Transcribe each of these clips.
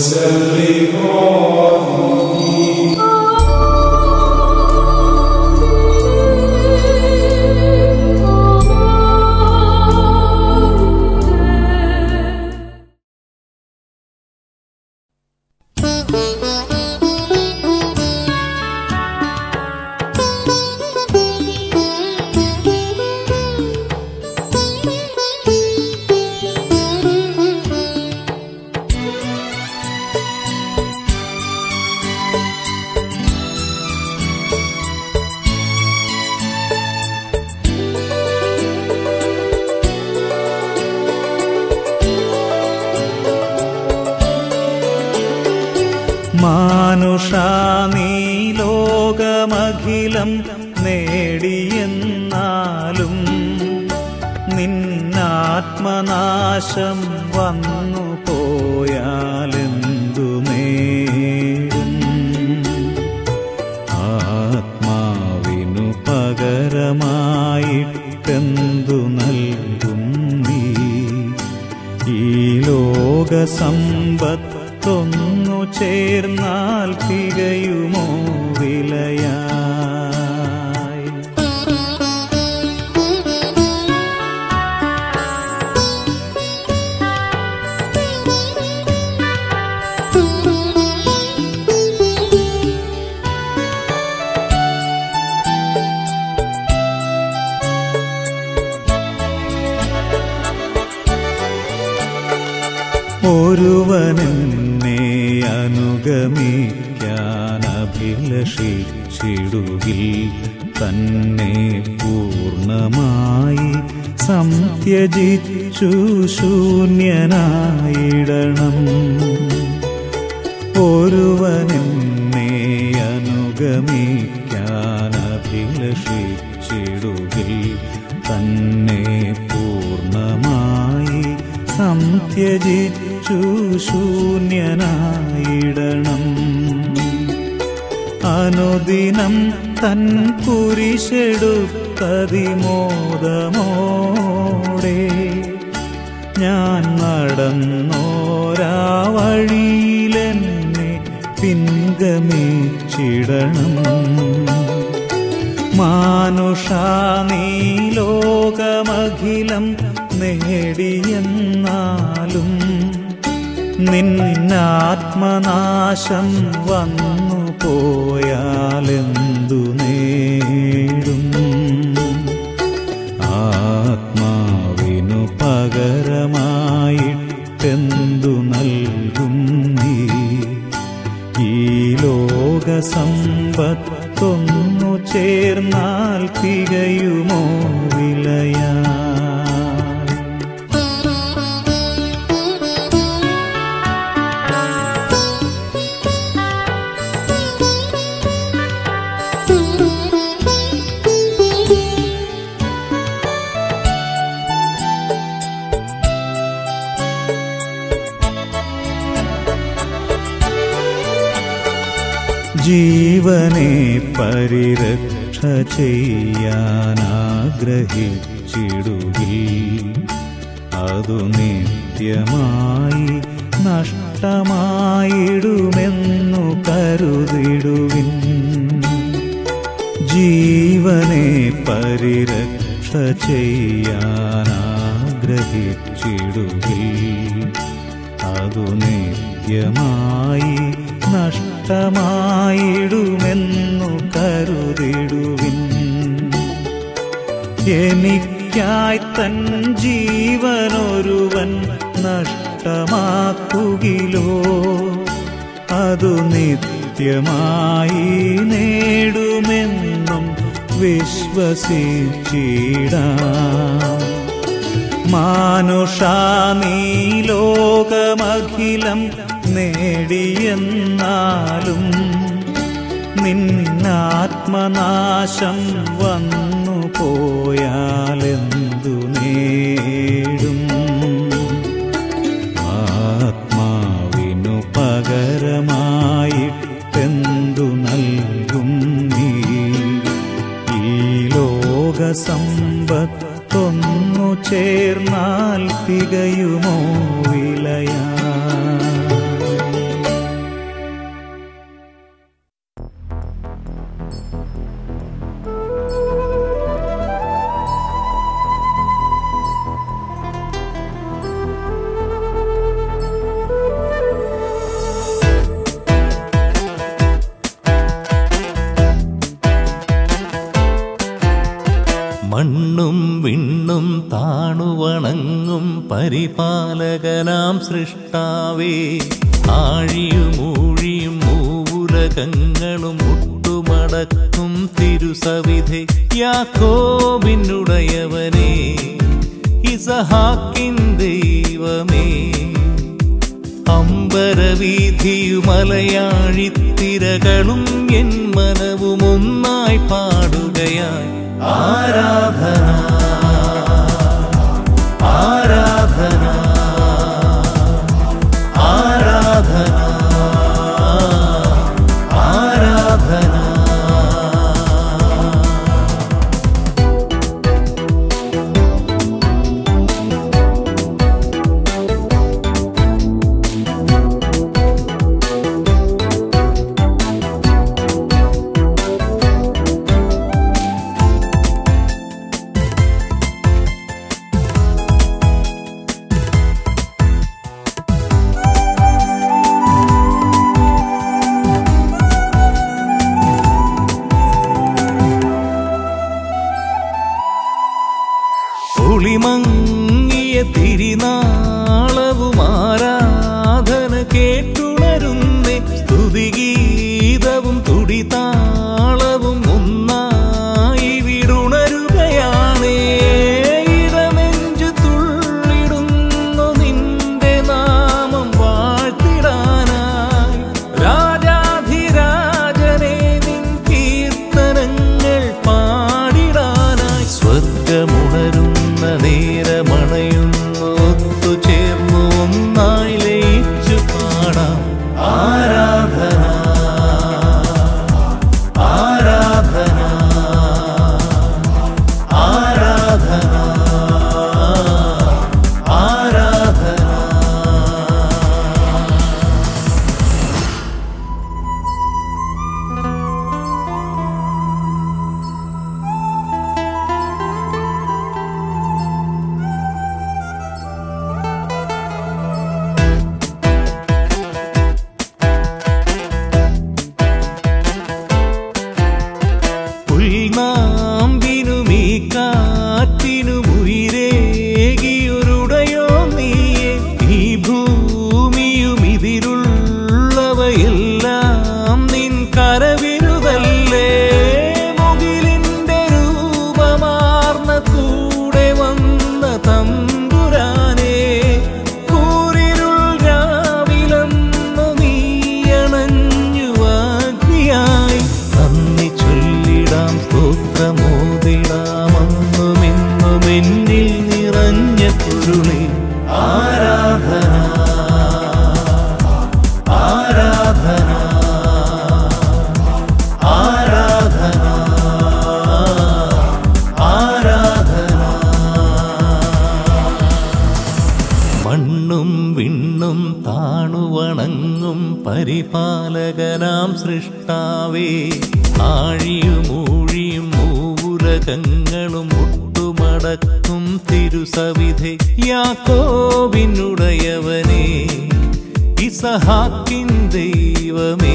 മാനുഷാ നീ ലോകമഖിലം നേടിയെന്നാലും നിന്നാത്മനാശം വന്നു പോയാലെന്തു നേടും ആത്മാവിനു പകരമായിട്ടെന്തു നൽകും നീ ഈ ലോക സമ്പത്തൊന്നു ചേർന്നാൽ തികയുമോ വിലയായി ഒരുവനെന്നെ അനുഗമിക്കാൻ അഭിലഷിച്ചിടുകിൽ തന്നെ പൂർണ്ണമായി സംത്യജിച്ചു ശൂന്യനായിടണം ഒരുവനെന്നെ അനുഗമിക്കാൻ അഭിലഷിച്ചിടുകിൽ തന്നെ പൂർണ്ണമായി സംത്യജിച്ചു ശൂന്യനായിടണം അനുദിനം തൻ കുരിശെടുത്തതിമോദമോടെ ഞാൻ നടന്നോരാ വഴിയിലെന്നെ പിൻഗമിച്ചിടണം മാനുഷാ നീ ലോകമഖിലം നേടിയെന്നാലും നിന്നാത്മനാശം വന്നു പോയാലെന്തു നേടും ആത്മാവിനു പകരമായിട്ടെന്തു നൽകും നീ ഈ ലോക സമ്പത്തൊന്നു ചേർന്നാൽ തികയുമോ വിലയാ ജീവനെ പരിരക്ഷ ചെയ്യാനാഗ്രഹിച്ചിടുകിൽ അതു നിത്യമായി നഷ്ടമായിടുമെന്നു കരുതിടുവിൻ ജീവനെ പരിരക്ഷ ചെയ്യാനാഗ്രഹിച്ചിടുകിൽ അതു നിത്യമായി നഷ്ടമായിടുമെന്നു കരുതിടുവിൻ എനിക്കായി തൻ ജീവനൊരുവൻ നഷ്ടമാക്കുകിലോ അതു നിത്യമായി നേടുമെന്നും വിശ്വസിച്ചിടാം മാനുഷാ നീ ലോകമഖിലം നേടിയെന്നാലും നിന്നാത്മനാശം വന്നു പോയാലെന്തു നേടും ആത്മാവിനു പകരമായിട്ടെന്തു നൽകും നീ ഈ ലോക സമ്പത്തൊന്നു ചേർന്നാൽ തികയുമോ വിലയാ പരിപാലകനാം സൃഷ്ടാവേ ആഴിയും ഊഴിയും മൂലകങ്ങളും മുട്ടുമടക്കും തിരുസവിധെ യാക്കോബിനുടയവനേ ഇസഹാക്കിൻ ദൈവമേ അമ്പരവീഥിയുമലയാഴിത്തിരകളും എൻ മനവും ഒന്നായി പാടുകയായി ആരാധന ആരാധന ആരാധന ആരാധന ഒളിമങ്ങിയ തിരിനാളവും ആരാധന കേട്ടുണരുന്നേ സ്തുതിഗീതവും തുടിതാളവും ഒന്നായി വിടുണരുകയാണേ ഇടനെഞ്ചു തുള്ളിടുന്നു നിന്റെ നാമം വാഴ്ത്തിടാനായി രാജാധിരാജനെ നിൻ കീർത്തനങ്ങൾ പാടിടാനായി സ്വർഗമുണരുന്ന നേരമണയുന്നു ഒത്തുചേർന്നു ഒന്നായി ലയിച്ചു പാടാം ആരാധന ആരാധന ആരാധന ആരാധന പുൽനാമ്പിനും ഈ കാറ്റിനും ഉയരേകിയൊരുടയോ നീയെ ഈ ഭൂമിയും ഇതിലുള്ളവയെല്ലാം നിൻ കരവിരുതല്ലേ മുകിലിന്റെ രൂപമാർന്ന കൂടെ വന്ന തമ്പുരാനെ കൂരിരുൾ രാവിലെന്നു നീയണഞ്ഞു അഗ്നിയായി നന്ദി ചൊല്ലിടാം സ്തോത്രമോതിടാം അന്നുമെന്നും എന്നിൽ നിറഞ്ഞ പൊരുളി ആരാധന ആരാധന ആരാധന ആരാധന മണ്ണും വിണ്ണും താണുവണങ്ങും പരിപാലകനാം സൃഷ്ടാവേ ആഴിയും ഊഴിയും മൂലകങ്ങളും മുട്ടുമടക്കും തിരുസവിധെ യാക്കോബിനുടയവനേ ഇസഹാക്കിൻ ദൈവമേ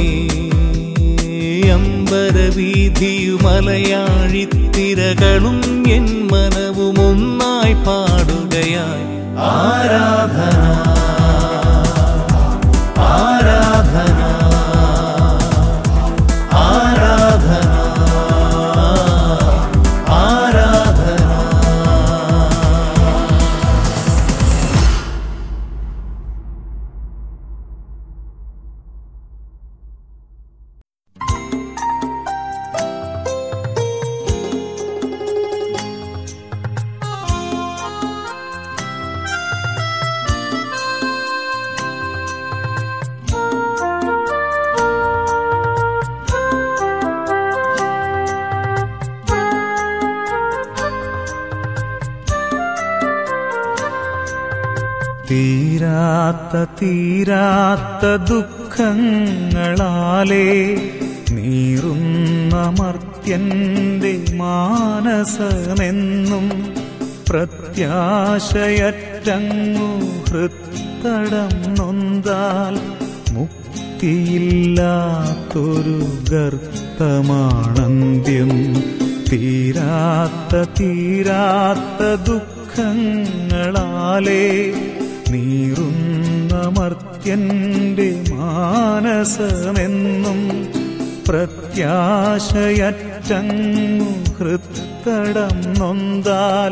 അമ്പരവീഥിയുമലയാഴിത്തിരകളും എൻ മനവും ഒന്നായി പാടുകയായി ആരാധന ആരാധന ആരാധന ആരാധന തീരാത്ത തീരാത്ത ദുഃഖങ്ങളാലേ നീറുന്ന മർത്യന്റെ മാനസമെന്നും പ്രത്യാശയറ്റങ്ങു ഹൃത്തടം നൊന്താൽ മുക്തിയില്ലാത്തൊരു ഗർത്തമാണന്ത്യം തീരാത്ത തീരാത്ത ദുഃഖങ്ങളാലേ നീറുന്ന മർത്യന്റെ മാനസമെന്നും പ്രത്യാശയറ്റങ്ങു ഹൃത്തടം നൊന്താൽ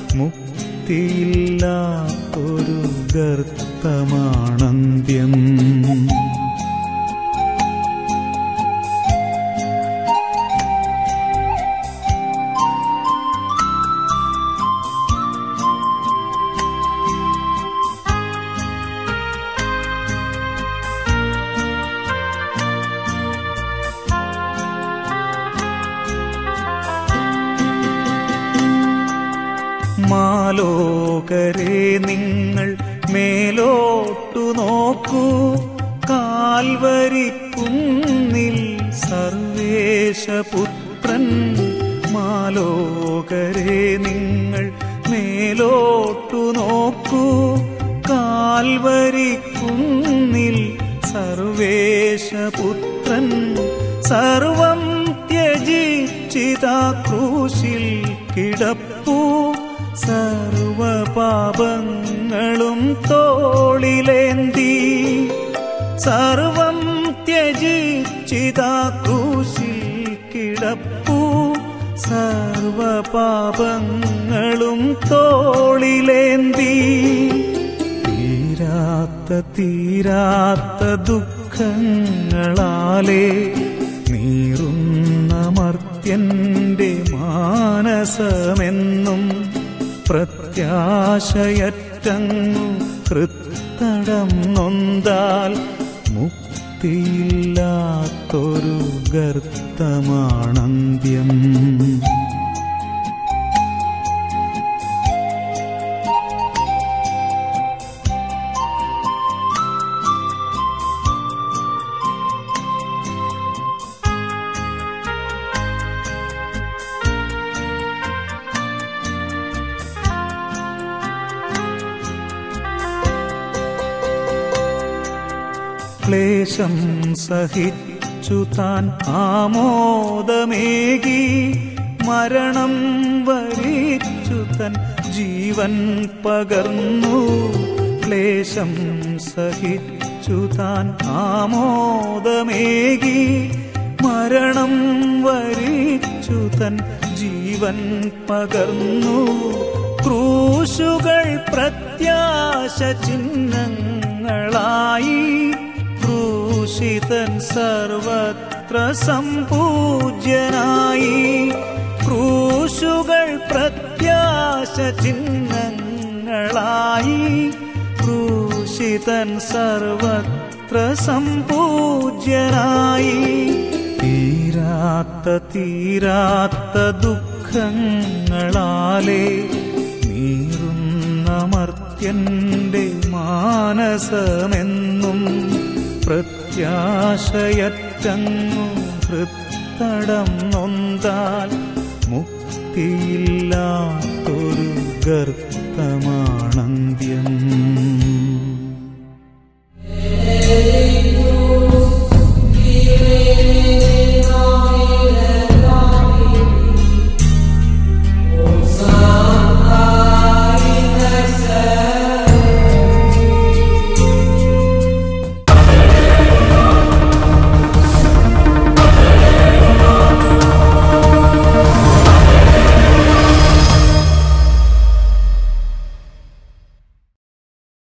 മുക്തിയില്ലാത്തൊരു ഗർത്തമാണന്ത്യം മാലോകരെ നിങ്ങൾ മേലോട്ടു നോക്കൂ കാൽവരി കുന്നിൽ സർവേശപുത്രൻ മാലോകരെ നിങ്ങൾ മേലോട്ടു നോക്കൂ കാൽവരി കുന്നിൽ സർവേശപുത്രൻ സർവം ത്യജിച്ചിതാ ക്രൂശിൽ കിടപ്പൂ സർവപാപങ്ങളും തോളിലേന്തി സർവം ത്യജിച്ചിതാ ക്രൂശിൽ കിടപ്പൂ സർവപാപങ്ങളും തോളിലേന്തി തീരാത്ത തീരാത്ത ദുഃഖങ്ങളാലേ നീറുന്ന മർത്യന്റെ മാനസമെന്നും പ്രത്യാശയറ്റങ്ങു ഹൃത്തടം നൊന്താൽ മുക്തിയില്ലാത്തൊരു ഗർത്തമാണന്ത്യം ക്ലേശം സഹിച്ചു താൻ ആമോദമേകി മരണം വരിച്ചു തൻ ജീവൻ പകർന്നു ക്ലേശം സഹിച്ചു താൻ ആമോദമേകി മരണം വരിച്ചു തൻ ജീവൻ പകർന്നു ക്രൂശുകൾ പ്രത്യാശ ചിഹ്നങ്ങളായി ക്രൂശിതൻ സർവത്ര സമ്പൂജ്യനായി ക്രൂശുകൾ പ്രത്യാശ ചിഹ്നങ്ങളായി ക്രൂശിതൻ സർവത്ര സമ്പൂജ്യനായി തീരാത്ത തീരാത്ത ദുഃഖങ്ങളാലേ നീറുന്ന മർത്യന്റെ മാനസമെന്നും പ്രത്യാശയറ്റങ്ങു ഹൃത്തടം നൊന്താൽ മുക്തിയില്ലാത്തൊരു ഗർത്തമാണന്ത്യം